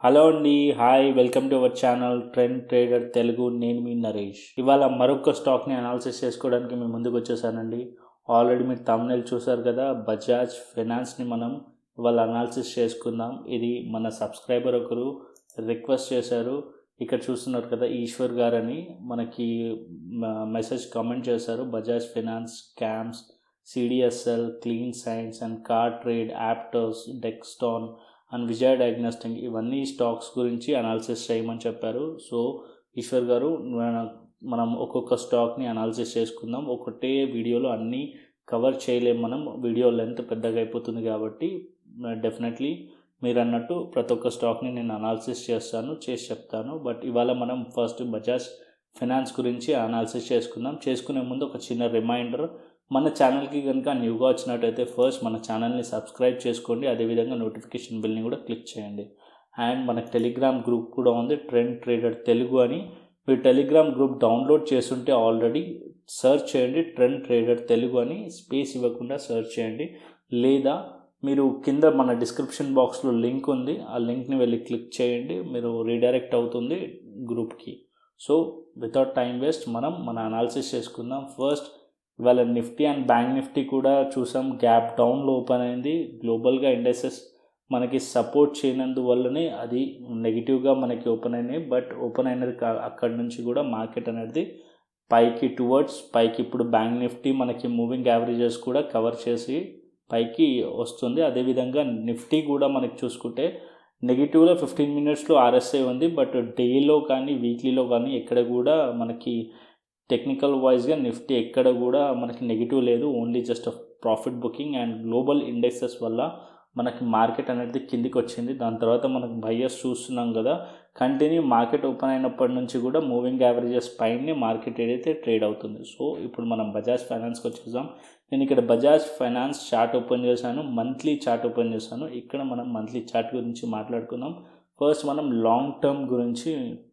hello అండి hi welcome to our channel trend trader Telugu నేను మీ నరేష్ ఇవాళ మరొక స్టాక్ని అనాలిసిస్ చేసుకోవడానికి మేము ముందుకు వచ్చేసానండి ఆల్రెడీ మీరు తమిళ చూసారు కదా బజాజ్ ఫైనాన్స్ని మనం ఇవాళ అనాలిసిస్ చేసుకుందాం ఇది మన సబ్స్క్రైబర్ ఒకరు రిక్వెస్ట్ చేశారు ఇక్కడ చూస్తున్నారు కదా ఈశ్వర్ గారు అని మనకి మెసేజ్ కామెంట్ చేశారు Bajaj finance CAMS CDSL clean science and car trade Aptus Dixon and Vijaya diagnostic ఇవన్నీ స్టాక్స్ గురించి అనాలిసిస్ చేయమని చెప్పారు సో ఈశ్వర్ గారు మన- మనం ఒక్కొక్క స్టాక్ని అనాలిసిస్ చేసుకుందాం ఒకటే వీడియోలో అన్నీ కవర్ చేయలేం మనం వీడియో లెంత్ పెద్దగా అయిపోతుంది కాబట్టి డెఫినెట్లీ మీరు అన్నట్టు ప్రతి ఒక్క స్టాక్ని నేను అనాలిసిస్ చేస్తాను చేసి చెప్తాను బట్ ఇవాళ మనం ఫస్ట్ బజాజ్ ఫైనాన్స్ గురించి అనాలిసిస్ చేసుకుందాం చేసుకునే ముందు ఒక చిన్న రిమైండర్ మన ఛానల్కి కనుక న్యూగా వచ్చినట్టయితే ఫస్ట్ మన ఛానల్ని సబ్స్క్రైబ్ చేసుకోండి అదేవిధంగా నోటిఫికేషన్ బిల్ని కూడా క్లిక్ చేయండి అండ్ మన టెలిగ్రామ్ గ్రూప్ కూడా ఉంది ట్రెండ్ ట్రేడర్ తెలుగు అని మీరు టెలిగ్రామ్ గ్రూప్ డౌన్లోడ్ చేస్తుంటే ఆల్రెడీ సెర్చ్ చేయండి ట్రెండ్ ట్రేడర్ తెలుగు అని స్పేస్ ఇవ్వకుండా సెర్చ్ చేయండి లేదా మీరు కింద మన డిస్క్రిప్షన్ బాక్స్లో లింక్ ఉంది ఆ లింక్ని వెళ్ళి క్లిక్ చేయండి మీరు రీడైరెక్ట్ అవుతుంది గ్రూప్కి సో వితౌట్ టైం వేస్ట్ మనం మన అనాలిసిస్ చేసుకుందాం ఫస్ట్ ఇవాళ నిఫ్టీ అండ్ బ్యాంక్ నిఫ్టీ కూడా చూసాం గ్యాప్ డౌన్లో ఓపెన్ అయింది గ్లోబల్గా ఇండెక్సెస్ మనకి సపోర్ట్ చేయనందువల్లనే అది నెగిటివ్గా మనకి ఓపెన్ అయినాయి బట్ ఓపెన్ అయినది కా- అక్కడి నుంచి కూడా మార్కెట్ అనేది పైకి టువర్డ్స్ పైకి ఇప్పుడు బ్యాంక్ నిఫ్టీ మనకి మూవింగ్ యావరేజెస్ కూడా కవర్ చేసి పైకి వస్తుంది అదేవిధంగా నిఫ్టీ కూడా మనకి చూసుకుంటే నెగిటివ్లో ఫిఫ్టీన్ మినిట్స్లో ఆర్ఎస్ఐ ఉంది బట్ డేలో కానీ వీక్లీలో కానీ ఎక్కడ కూడా మనకి టెక్నికల్ వైజ్గా నిఫ్టీ ఎక్కడ కూడా మనకి నెగిటివ్ లేదు only just profit booking and global indexes వల్ల మనకి మార్కెట్ అనేది కిందికి వచ్చింది దాని తర్వాత మనకు బయర్స్ చూస్తున్నాం కదా కంటిన్యూ మార్కెట్ ఓపెన్ అయినప్పటి నుంచి కూడా మూవింగ్ యావరేజెస్ పైనే మార్కెట్ ఏదైతే ట్రేడ్ అవుతుంది సో ఇప్పుడు మనం బజాజ్ ఫైనాన్స్కి వచ్చేసాం నేను ఇక్కడ బజాజ్ ఫైనాన్స్ చార్ట్ ఓపెన్ చేశాను మంత్లీ చార్ట్ ఓపెన్ చేశాను ఇక్కడ మనం మంత్లీ చార్ట్ గురించి మాట్లాడుకుందాం ఫస్ట్ మనం లాంగ్ టర్మ్ గురించి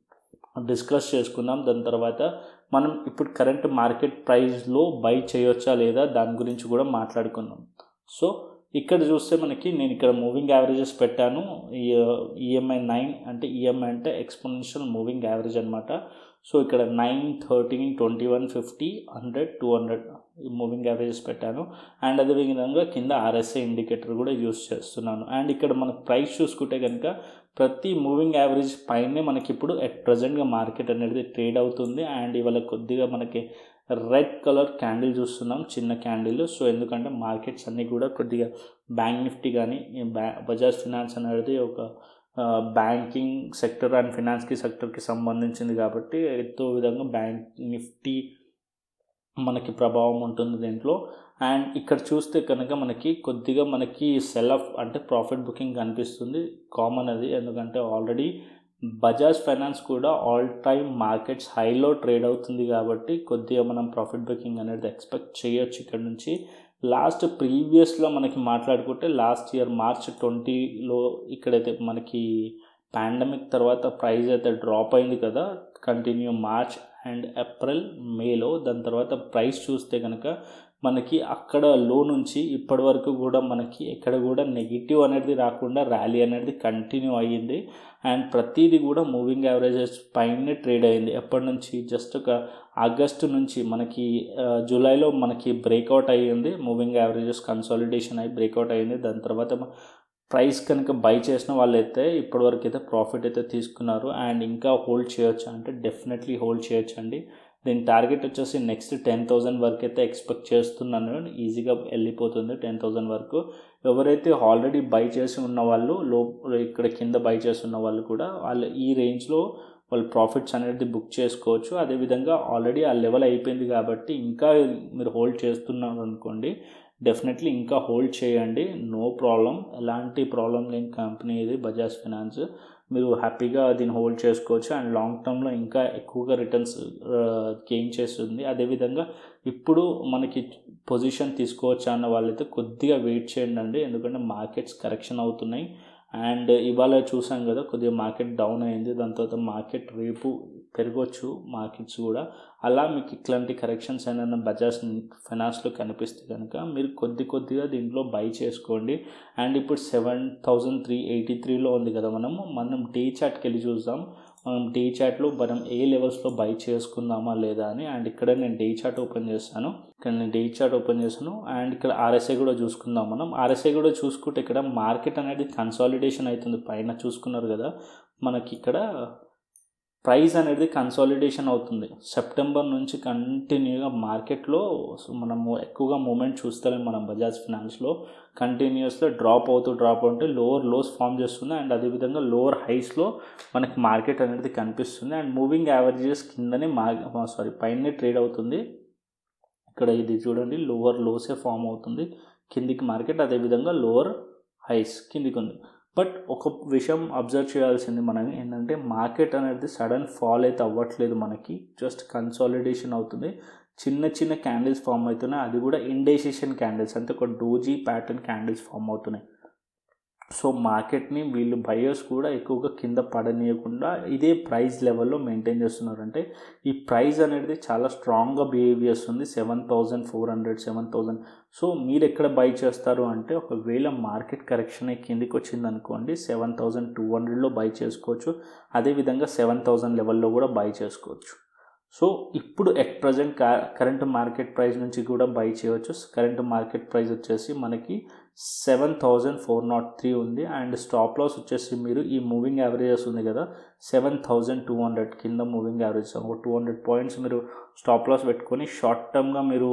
డిస్కస్ చేసుకుందాం దాని తర్వాత మనం ఇప్పుడు కరెంట్ మార్కెట్ ప్రైస్లో బై చేయొచ్చా లేదా దాని గురించి కూడా మాట్లాడుకుందాం సో ఇక్కడ చూస్తే మనకి నేను ఇక్కడ మూవింగ్ యావరేజెస్ పెట్టాను ఈఎంఐ నైన్ అంటే ఈఎంఐ అంటే ఎక్స్పోనెన్షియల్ మూవింగ్ యావరేజ్ అనమాట సో ఇక్కడ nine thirteen twenty one fifty hundred two hundred moving averages పెట్టాను అండ్ అదేవిధంగా కింద ఆర్ఎస్ఐ ఇండికేటర్ కూడా యూస్ చేస్తున్నాను అండ్ ఇక్కడ మనకు ప్రైస్ చూసుకుంటే కనుక ప్రతి మూవింగ్ యావరేజ్ పైనే మనకి ఇప్పుడు అట్ ప్రజెంట్గా మార్కెట్ అనేది ట్రేడ్ అవుతుంది అండ్ ఇవాళ కొద్దిగా మనకి రెడ్ కలర్ క్యాండిల్ చూస్తున్నాం చిన్న క్యాండిల్ సో ఎందుకంటే మార్కెట్స్ అన్నీ కూడా కొద్దిగా బ్యాంక్ నిఫ్టీ కానీ బ్యా బజాజ్ ఫినాన్స్ అనేది ఒక బ్యాంకింగ్ సెక్టర్ అండ్ ఫినాన్స్కి సెక్టర్కి సంబంధించింది కాబట్టి ఎంతో విధంగా బ్యాంక్ నిఫ్టీ మనకి ప్రభావం ఉంటుంది దీంట్లో అండ్ ఇక్కడ చూస్తే కనుక మనకి కొద్దిగా మనకి సెల్ ఆఫ్ అంటే ప్రాఫిట్ బుకింగ్ కనిపిస్తుంది కామన్ అది ఎందుకంటే ఆల్రెడీ బజాజ్ ఫైనాన్స్ కూడా ఆల్ టైమ్ మార్కెట్స్ హైలో ట్రేడ్ అవుతుంది కాబట్టి కొద్దిగా మనం ప్రాఫిట్ బుకింగ్ అనేది ఎక్స్పెక్ట్ చేయొచ్చు ఇక్కడ నుంచి లాస్ట్ ప్రీవియస్లో మనకి మాట్లాడుకుంటే లాస్ట్ ఇయర్ మార్చ్ ట్వంటీలో ఇక్కడైతే మనకి పాండమిక్ తర్వాత ప్రైస్ అయితే డ్రాప్ అయింది కదా కంటిన్యూ మార్చ్ అండ్ ఏప్రిల్ మేలో దాని తర్వాత ప్రైస్ చూస్తే కనుక మనకి అక్కడ లో నుంచి ఇప్పటి వరకు కూడా మనకి ఎక్కడ కూడా నెగిటివ్ అనేది రాకుండా ర్యాలీ అనేది కంటిన్యూ అయ్యింది అండ్ ప్రతిదీ కూడా మూవింగ్ యావరేజెస్ పైనే ట్రేడ్ అయింది ఎప్పటి నుంచి జస్ట్ ఒక ఆగస్టు నుంచి మనకి ఆ, జూలైలో మనకి బ్రేక్అవుట్ అయ్యింది మూవింగ్ యావరేజెస్ కన్సాలిడేషన్ అయ్యి బ్రేక్అవుట్ అయ్యింది దాని తర్వాత ప్రైస్ కనుక బై చేసిన వాళ్ళైతే ఇప్పటివరకు అయితే ప్రాఫిట్ అయితే తీసుకున్నారు అండ్ ఇంకా హోల్డ్ చేయొచ్చు అంటే డెఫినెట్లీ హోల్డ్ చేయొచ్చు అండి దీని టార్గెట్ వచ్చేసి నెక్స్ట్ టెన్ థౌజండ్ వరకు అయితే ఎక్స్పెక్ట్ చేస్తున్నాను ఈజీగా వెళ్ళిపోతుంది టెన్ థౌజండ్ వరకు ఎవరైతే ఆల్రెడీ బై చేసి ఉన్న వాళ్ళు లో ఇక్కడ కింద బై చేసి ఉన్న వాళ్ళు కూడా వాళ్ళు ఈ రేంజ్లో వాళ్ళు ప్రాఫిట్స్ అనేది బుక్ చేసుకోవచ్చు అదేవిధంగా ఆల్రెడీ ఆ లెవెల్ అయిపోయింది కాబట్టి ఇంకా మీరు హోల్డ్ చేస్తున్నారు అనుకోండి డెఫినెట్లీ ఇంకా హోల్డ్ చేయండి నో ప్రాబ్లం ఎలాంటి ప్రాబ్లం లేని కంపెనీ ఇది బజాజ్ ఫినాన్స్ మీరు హ్యాపీగా దీన్ని హోల్డ్ చేసుకోవచ్చు అండ్ లాంగ్ టర్మ్లో ఇంకా ఎక్కువగా రిటర్న్స్ గెయిన్ చేస్తుంది అదేవిధంగా ఇప్పుడు మనకి పొజిషన్ తీసుకోవచ్చు అన్న వాళ్ళైతే కొద్దిగా వెయిట్ చేయండి అండి ఎందుకంటే మార్కెట్స్ కరెక్షన్ అవుతున్నాయి అండ్ ఇవాళ చూసాం కదా కొద్దిగా మార్కెట్ డౌన్ అయింది దాని తర్వాత మార్కెట్ రేపు పెరగవచ్చు మార్కెట్స్ కూడా అలా మీకు ఇట్లాంటి కరెక్షన్స్ ఏమైనా బజాజ్ ఫైనాన్స్లో కనిపిస్తే కనుక మీరు కొద్ది కొద్దిగా దీంట్లో బై చేసుకోండి అండ్ ఇప్పుడు సెవెన్ థౌజండ్ త్రీ ఎయిటీ త్రీలో ఉంది కదా మనము మనం డే చాట్కి వెళ్ళి చూద్దాం మనం డే చాట్లో మనం ఏ లెవెల్స్లో బై చేసుకుందామా లేదా అని అండ్ ఇక్కడ నేను డే చాట్ ఓపెన్ చేస్తాను ఇక్కడ నేను డే చాట్ ఓపెన్ చేశాను అండ్ ఇక్కడ ఆర్ఎస్ఐ కూడా చూసుకుందాం మనం ఆర్ఎస్ఐ కూడా చూసుకుంటే ఇక్కడ మార్కెట్ అనేది కన్సాలిడేషన్ అవుతుంది పైన చూసుకున్నారు కదా మనకి ఇక్కడ ప్రైస్ అనేది కన్సాలిడేషన్ అవుతుంది సెప్టెంబర్ నుంచి కంటిన్యూగా మార్కెట్లో మనము ఎక్కువగా మూమెంట్ చూస్తలేం మనం బజాజ్ ఫినాన్స్లో కంటిన్యూస్గా డ్రాప్ అవుతూ డ్రాప్ అవుతుంటే లోవర్ లోస్ ఫామ్ చేస్తుంది అండ్ అదేవిధంగా లోవర్ హైస్లో మనకి మార్కెట్ అనేది కనిపిస్తుంది అండ్ మూవింగ్ యావరేజెస్ కిందనే మా సారీ పైన ట్రేడ్ అవుతుంది ఇక్కడ ఇది చూడండి లోవర్ లోసే ఫామ్ అవుతుంది కిందికి మార్కెట్ అదేవిధంగా లోవర్ హైస్ కిందికి ఉంది బట్ ఒక విషయం అబ్జర్వ్ చేయాల్సింది మనం ఏంటంటే మార్కెట్ అనేది సడన్ ఫాల్ అయితే అవ్వట్లేదు మనకి జస్ట్ కన్సాలిడేషన్ అవుతుంది చిన్న చిన్న క్యాండిల్స్ ఫామ్ అవుతున్నాయి అది కూడా ఇండెసిషన్ క్యాండిల్స్ అంటే ఒక డోజీ ప్యాటర్న్ క్యాండిల్స్ ఫామ్ అవుతున్నాయి సో మార్కెట్ని వీళ్ళు బయర్స్ కూడా ఎక్కువగా కింద పడనీయకుండా ఇదే ప్రైస్ లెవెల్లో మెయింటైన్ చేస్తున్నారు అంటే ఈ ప్రైస్ అనేది చాలా స్ట్రాంగ్గా బిహేవ్ చేస్తుంది seven thousand four hundred seven thousand so మీరు ఎక్కడ బై చేస్తారు అంటే ఒకవేళ మార్కెట్ కరెక్షన్ కిందికి వచ్చింది అనుకోండి సెవెన్ థౌజండ్ టూ హండ్రెడ్లో బై చేసుకోవచ్చు అదేవిధంగా సెవెన్ థౌజండ్ లెవెల్లో కూడా బై చేసుకోవచ్చు సో ఇప్పుడు at present current market price నుంచి కూడా బై చేయవచ్చు కరెంట్ మార్కెట్ ప్రైస్ వచ్చేసి మనకి seven thousand four nought three ఉంది అండ్ స్టాప్ లాస్ వచ్చేసి మీరు ఈ మూవింగ్ యావరేజెస్ ఉంది కదా సెవెన్ థౌజండ్ టూ హండ్రెడ్ కింద మూవింగ్ యావరేజ్ ఒక టూ హండ్రెడ్ పాయింట్స్ మీరు స్టాప్ లాస్ పెట్టుకొని షార్ట్ టర్మ్గా మీరు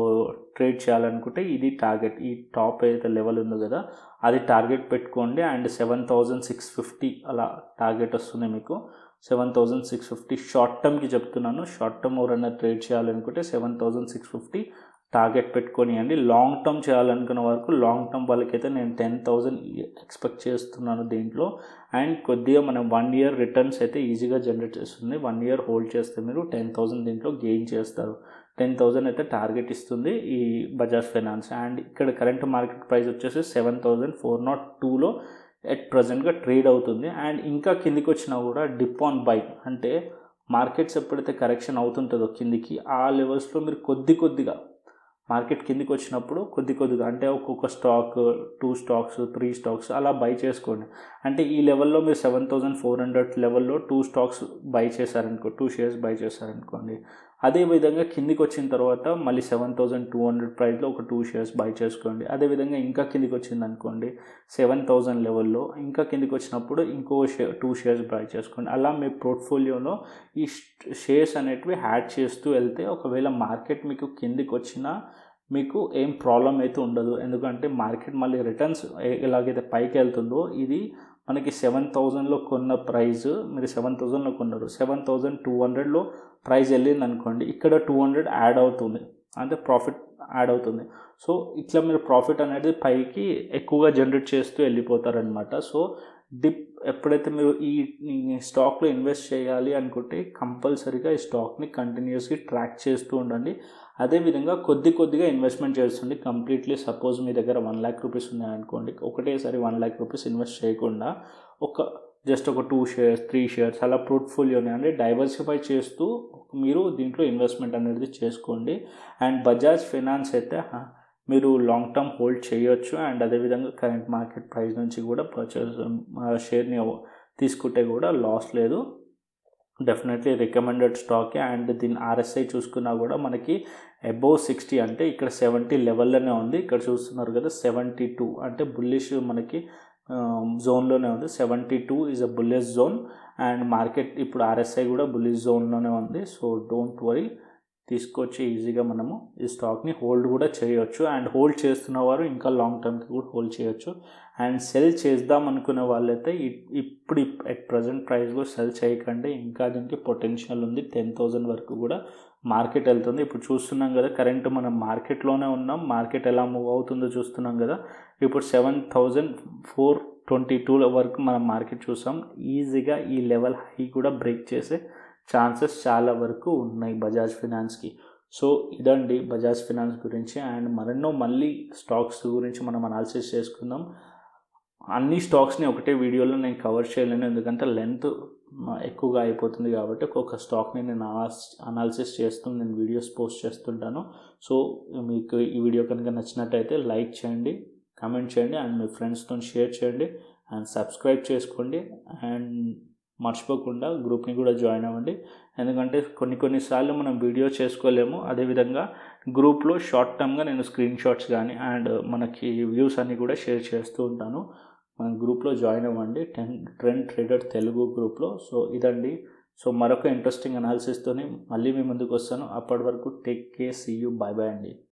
ట్రేడ్ చేయాలనుకుంటే ఇది టార్గెట్ ఈ టాప్ ఏదైతే లెవెల్ ఉందో కదా అది టార్గెట్ పెట్టుకోండి and seven thousand six fifty అలా టార్గెట్ వస్తుంది మీకు seven thousand six fifty short టర్మ్కి చెప్తున్నాను షార్ట్ టర్మ్ ఎవరైనా ట్రేడ్ చేయాలనుకుంటే seven thousand six fifty target పెట్టుకొని అండి లాంగ్ టర్మ్ చేయాలనుకున్న వరకు లాంగ్ టర్మ్ వాళ్ళకైతే నేను టెన్ థౌజండ్ ఎక్స్పెక్ట్ చేస్తున్నాను దీంట్లో అండ్ కొద్దిగా మనం వన్ ఇయర్ రిటర్న్స్ అయితే ఈజీగా జనరేట్ చేస్తుంది వన్ ఇయర్ హోల్డ్ చేస్తే మీరు టెన్ థౌజండ్ దీంట్లో గెయిన్ చేస్తారు టెన్ థౌజండ్ అయితే టార్గెట్ ఇస్తుంది ఈ బజాజ్ ఫైనాన్స్ అండ్ ఇక్కడ కరెంట్ మార్కెట్ ప్రైస్ వచ్చేసి సెవెన్ థౌజండ్ ఫోర్ నాట్ టూలో ఎట్ ప్రజెంట్గా ట్రేడ్ అవుతుంది అండ్ ఇంకా కిందికి వచ్చినా కూడా డిప్ ఆన్ బై అంటే మార్కెట్స్ ఎప్పుడైతే కరెక్షన్ అవుతుంటుందో కిందికి ఆ లెవెల్స్లో మీరు కొద్ది కొద్దిగా మార్కెట్ కిందికి వచ్చినప్పుడు కొద్ది కొద్దిగా అంటే ఒక్కొక్క stock two stocks three stocks అలా బై చేసుకోండి అంటే ఈ లెవెల్లో మీరు సెవెన్ థౌజండ్ ఫోర్ హండ్రెడ్ లెవెల్లో టూ స్టాక్స్ బై చేశారనుకో టూ షేర్స్ బై చేశారనుకోండి అదేవిధంగా కిందికి వచ్చిన తర్వాత మళ్ళీ సెవెన్ థౌజండ్ టూ హండ్రెడ్ ప్రైస్లో ఒక టూ షేర్స్ బై చేసుకోండి అదేవిధంగా ఇంకా కిందికి వచ్చింది అనుకోండి సెవెన్ థౌజండ్ లెవెల్లో ఇంకా కిందికి వచ్చినప్పుడు ఇంకో షేర్ టూ షేర్స్ బై చేసుకోండి అలా మీ పోర్ట్ఫోలియోలో ఈ షేర్స్ అనేటివి యాడ్ చేస్తూ వెళ్తే ఒకవేళ మార్కెట్ మీకు కిందికి వచ్చినా మీకు ఏం ప్రాబ్లం అయితే ఉండదు ఎందుకంటే మార్కెట్ మళ్ళీ రిటర్న్స్ ఎలాగైతే పైకి వెళ్తుందో ఇది మనకి సెవెన్ థౌజండ్లో కొన్న ప్రైస్ మీరు సెవెన్ థౌజండ్లో కొన్నారు సెవెన్ థౌజండ్ టూ హండ్రెడ్లో ప్రైస్ వెళ్ళింది అనుకోండి ఇక్కడ టూ హండ్రెడ్ యాడ్ అవుతుంది అంటే ప్రాఫిట్ యాడ్ అవుతుంది సో ఇట్లా మీరు ప్రాఫిట్ అనేది పైకి ఎక్కువగా జనరేట్ చేస్తూ వెళ్ళిపోతారనమాట సో డిప్ ఎప్పుడైతే మీరు ఈ స్టాక్లో ఇన్వెస్ట్ చేయాలి అనుకుంటే కంపల్సరీగా ఈ స్టాక్ని కంటిన్యూస్గా ట్రాక్ చేస్తూ ఉండండి అదేవిధంగా కొద్ది కొద్దిగా ఇన్వెస్ట్మెంట్ చేస్తుంది కంప్లీట్లీ సపోజ్ మీ దగ్గర వన్ ల్యాక్ రూపీస్ ఉన్నాయనుకోండి ఒకటేసారి వన్ ల్యాక్ రూపీస్ ఇన్వెస్ట్ చేయకుండా ఒక జస్ట్ ఒక టూ షేర్స్ త్రీ షేర్స్ అలా పోర్ట్ఫోలియోని అంటే డైవర్సిఫై చేస్తూ మీరు దీంట్లో ఇన్వెస్ట్మెంట్ అనేది చేసుకోండి అండ్ బజాజ్ ఫైనాన్స్ అయితే మీరు లాంగ్ టర్మ్ హోల్డ్ చేయొచ్చు అండ్ అదేవిధంగా కరెంట్ మార్కెట్ ప్రైస్ నుంచి కూడా పర్చేస్ షేర్ని తీసుకుంటే కూడా లాస్ లేదు డెఫినెట్లీ రికమెండెడ్ స్టాకే అండ్ దీని ఆర్ఎస్ఐ చూసుకున్నా కూడా మనకి అబోవ్ సిక్స్టీ అంటే ఇక్కడ సెవెంటీ లెవెల్లోనే ఉంది ఇక్కడ చూస్తున్నారు కదా సెవెంటీ టూ అంటే బుల్లిష్ మనకి జోన్లోనే ఉంది seventy two is a bullish zone and market ఇప్పుడు ఆర్ఎస్ఐ కూడా బుల్లిష్ జోన్లోనే ఉంది సో డోంట్ వరీ తీసుకొచ్చి ఈజీగా మనము ఈ స్టాక్ని హోల్డ్ కూడా చేయొచ్చు అండ్ హోల్డ్ చేస్తున్న వారు ఇంకా లాంగ్ టర్మ్కి కూడా హోల్డ్ చేయొచ్చు అండ్ సెల్ చేద్దాం అనుకునే వాళ్ళైతే ఇప్పుడు ఎట్ ప్రజెంట్ ప్రైస్లో సెల్ చేయకండి ఇంకా దీనికి పొటెన్షియల్ ఉంది టెన్ థౌజండ్ వరకు కూడా మార్కెట్ వెళ్తుంది ఇప్పుడు చూస్తున్నాం కదా కరెంట్ మనం మార్కెట్లోనే ఉన్నాం మార్కెట్ ఎలా మూవ్ అవుతుందో చూస్తున్నాం కదా ఇప్పుడు seven thousand four twenty two వరకు మనం మార్కెట్ చూసాం ఈజీగా ఈ లెవెల్ హై కూడా బ్రేక్ చేసే ఛాన్సెస్ చాలా వరకు ఉన్నాయి బజాజ్ ఫినాన్స్కి సో ఇదండి బజాజ్ ఫినాన్స్ గురించి అండ్ మరెన్నో మళ్ళీ స్టాక్స్ గురించి మనం అనాలిసిస్ చేసుకుందాం అన్ని స్టాక్స్ని ఒకటే వీడియోలో నేను కవర్ చేయలేను ఎందుకంటే లెంత్ మ- ఎక్కువగా అయిపోతుంది కాబట్టి ఒక్కొక్క స్టాక్ని నేను అనాలిసిస్ చేస్తూ నేను వీడియోస్ పోస్ట్ చేస్తుంటాను సో మీకు ఈ వీడియో కనుక నచ్చినట్టయితే లైక్ చేయండి కామెంట్ చేయండి అండ్ మీ ఫ్రెండ్స్తో షేర్ చేయండి అండ్ సబ్స్క్రైబ్ చేసుకోండి అండ్ మర్చిపోకుండా గ్రూప్ని కూడా జాయిన్ అవ్వండి ఎందుకంటే కొన్ని కొన్నిసార్లు మనం వీడియో చేసుకోలేము అదేవిధంగా గ్రూప్లో షార్ట్ టర్మ్గా నేను స్క్రీన్ షాట్స్ కానీ అండ్ మనకి వ్యూస్ అన్నీ కూడా షేర్ చేస్తూ ఉంటాను మన గ్రూప్లో జాయిన్ అవ్వండి టెన్ ట్రెండ్ ట్రేడర్ తెలుగు గ్రూప్లో సో ఇదండి సో మరొక ఇంట్రెస్టింగ్ అనాలిసిస్తోనే మళ్ళీ మీ ముందుకు వస్తాను అప్పటి వరకు take care see you bye bye అండి